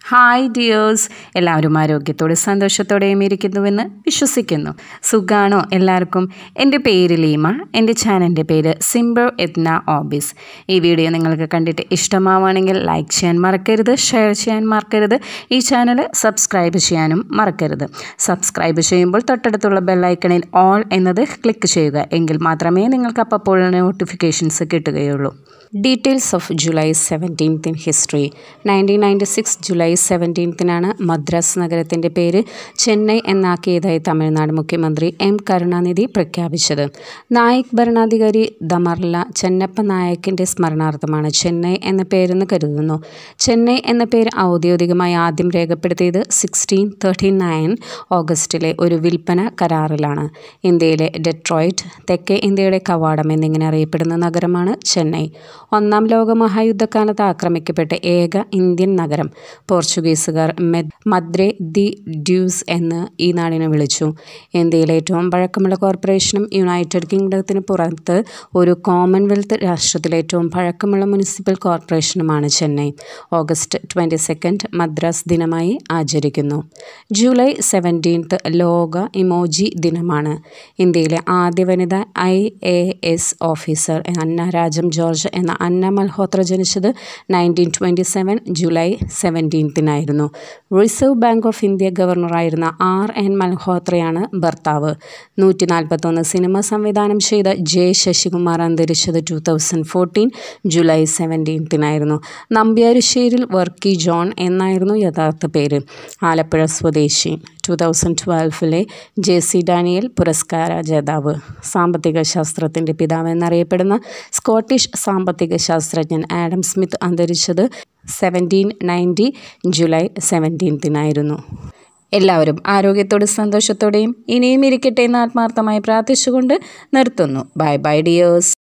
hi dears എല്ലാവരും ആരോഗ്യത്തോടെ സന്തോഷത്തോടെയും ഇരിക്കുന്നുവെന്ന് വിശ്വസിക്കുന്നു സുഖാണോ എല്ലാവർക്കും എൻ്റെ പേര് ലീമ എൻ്റെ ചാനലിൻ്റെ പേര് സിംബർ എത്ന ഓബീസ് ഈ വീഡിയോ നിങ്ങൾക്ക് കണ്ടിട്ട് ഇഷ്ടമാവുകയാണെങ്കിൽ ലൈക്ക് ചെയ്യാൻ മറക്കരുത് ഷെയർ ചെയ്യാൻ മറക്കരുത് ഈ ചാനൽ സബ്സ്ക്രൈബ് ചെയ്യാനും മറക്കരുത് സബ്സ്ക്രൈബ് ചെയ്യുമ്പോൾ തൊട്ടടുത്തുള്ള ബെല്ലൈക്കണിൽ ഓൾ എന്നത് ക്ലിക്ക് ചെയ്യുക എങ്കിൽ മാത്രമേ നിങ്ങൾക്ക് അപ്പോൾ നോട്ടിഫിക്കേഷൻസ് കിട്ടുകയുള്ളൂ details of July seventeenth in history nineteen ninety six July സെവൻറ്റീൻത്തിനാണ് മദ്രാസ് നഗരത്തിൻ്റെ പേര് ചെന്നൈ എന്നാക്കിയതായി തമിഴ്നാട് മുഖ്യമന്ത്രി എം കരുണാനിധി പ്രഖ്യാപിച്ചത് നായിക് ഭരണാധികാരി ദമർല ചെന്നപ്പ നായക്കിൻ്റെ സ്മരണാർത്ഥമാണ് ചെന്നൈ എന്ന പേരെന്ന് കരുതുന്നു ചെന്നൈ എന്ന പേര് ഔദ്യോഗികമായി ആദ്യം രേഖപ്പെടുത്തിയത് സിക്സ്റ്റീൻ തേർട്ടി നയൻ ഓഗസ്റ്റിലെ ഒരു വിൽപ്പന കരാറിലാണ് ഇന്ത്യയിലെ ഡെട്രോയിറ്റ് തെക്കേ ഇന്ത്യയുടെ കവാടം എന്നിങ്ങനെ അറിയപ്പെടുന്ന നഗരമാണ് ചെന്നൈ ഒന്നാം ലോക മഹായുദ്ധകാലത്ത് ആക്രമിക്കപ്പെട്ട ഏക ഇന്ത്യൻ നഗരം പോർച്ചുഗീസുകാർ മെദ് മദ്രെ ദി ഡ്യൂസ് എന്ന് ഈ നാടിനെ വിളിച്ചു ഇന്ത്യയിലെ ഏറ്റവും പഴക്കമുള്ള കോർപ്പറേഷനും യുണൈറ്റഡ് കിങ്ഡത്തിന് പുറത്ത് ഒരു കോമൺവെൽത്ത് രാഷ്ട്രത്തിലെ ഏറ്റവും പഴക്കമുള്ള മുനിസിപ്പൽ കോർപ്പറേഷനുമാണ് Chennai August twenty second Madras ദിനമായി ആചരിക്കുന്നു ജൂലൈ സെവൻറ്റീൻത്ത് ലോക ഇമോജി ദിനമാണ് ഇന്ത്യയിലെ ആദ്യ വനിത I A S officer Anna Rajam George എന്ന അന്ന മൽഹോത്ര ജനിച്ചത് നയൻറ്റീൻ ട്വൻറ്റി സെവൻ ജൂലൈ സെവൻറ്റീൻത്തിനായിരുന്നു റിസർവ് ബാങ്ക് ഓഫ് ഇന്ത്യ ഗവർണറായിരുന്ന ആർ എൻ മൽഹോത്രയാണ് ഭർത്താവ് നൂറ്റി നാൽപ്പത്തൊന്ന് സിനിമ സംവിധാനം ചെയ്ത ജെ ശശികുമാർ അന്തരിച്ചത് ടു തൗസൻഡ് ഫോർട്ടീൻ ജൂലൈ സെവൻറ്റീൻത്തിനായിരുന്നു നമ്പ്യാരുശ്ശേരിൽ വർക്കി ജോൺ എന്നായിരുന്നു യഥാർത്ഥ പേര് ആലപ്പുഴ സ്വദേശി two thousand ട്വൽവിലെ J C Daniel പുരസ്കാര ജേതാവ് സാമ്പത്തിക ശാസ്ത്രത്തിൻ്റെ പിതാവ് എന്നറിയപ്പെടുന്ന സ്കോട്ടിഷ് സാമ്പത്തിക ശാസ്ത്രജ്ഞൻ ആഡം സ്മിത്ത് അന്തരിച്ചത് സെവൻറ്റീൻ നയൻറ്റി ജൂലൈ സെവൻറ്റീൻത്തിനായിരുന്നു എല്ലാവരും ആരോഗ്യത്തോടെ സന്തോഷത്തോടെയും ഇനിയും ഇരിക്കട്ടെ എന്ന് ആത്മാർത്ഥമായി പ്രാർത്ഥിച്ചുകൊണ്ട് നിർത്തുന്നു ബൈ ബൈ ഡിയേഴ്സ്